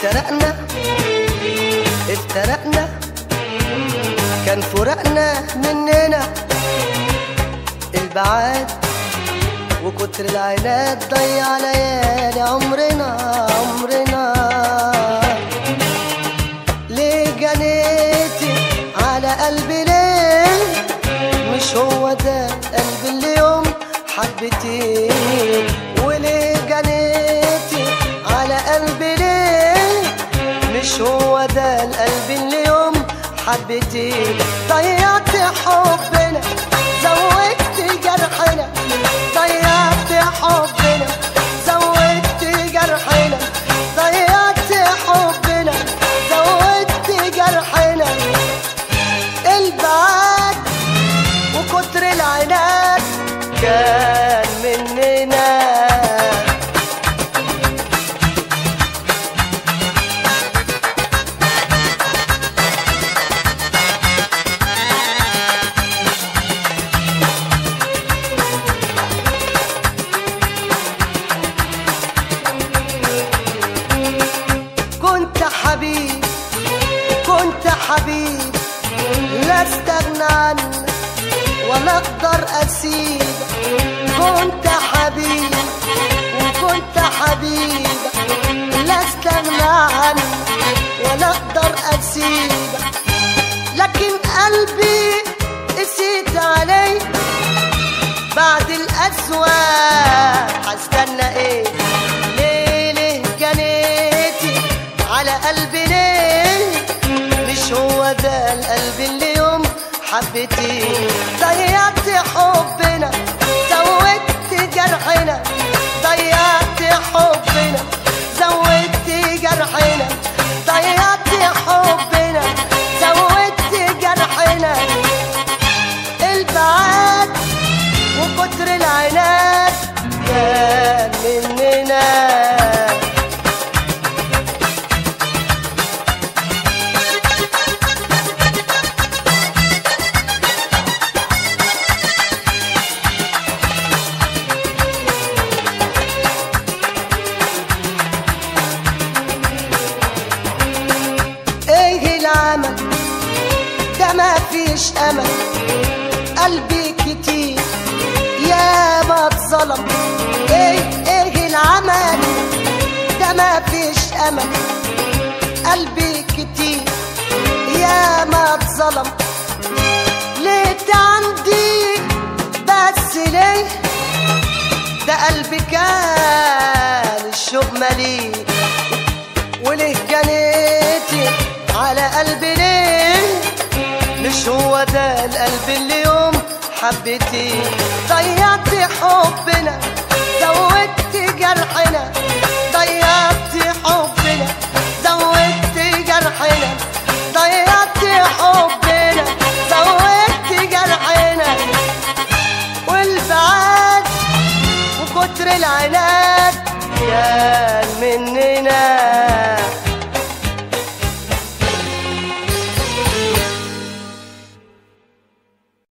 افترقنا افترقنا كان فراقنا مننا البعاد وكتر العناد ضيع ليالي عمرنا عمرنا ليه جنيتي على قلبي ليه مش هو ده قلبي اللي يوم حبتي وليه جنيتي على قلبي ليه مش هو ده القلب اللي يوم حبتي ضيعت حبنا زودت جرحنا ضيعت حبنا زودت جرحنا ضيعت حبنا زودت جرحنا البعد وكتر العناد كان مننا كنت حبيب كنت حبيب لا استغنى عنك ولا اقدر اسيب كنت حبيب وكنت حبيب لا استغنى عنك ولا اقدر اسيب لكن قلبي قسيت علي بعد الأسوأ هستنى ايه ليه ليه جنيتي على قلبي ليه مش هو ده القلب اللي يوم حبتي ضيعت حبنا زودت جرحنا ضيعت حبنا زودت جرحنا ضيعت حبنا زودت جرحنا البعاد وكتر العناد كان مننا ايه العمل ده ما فيش امل قلبي كتير يا ما اتظلم ايه ايه العمل ده ما فيش امل قلبي كتير يا ما اتظلم ليه عندي بس ليه ده قلبي كان الشوق مليء وليه جنيتي على قلبي ليه مش هو ده القلب اللي يوم حبتي ضيعت حبنا زودت جرحنا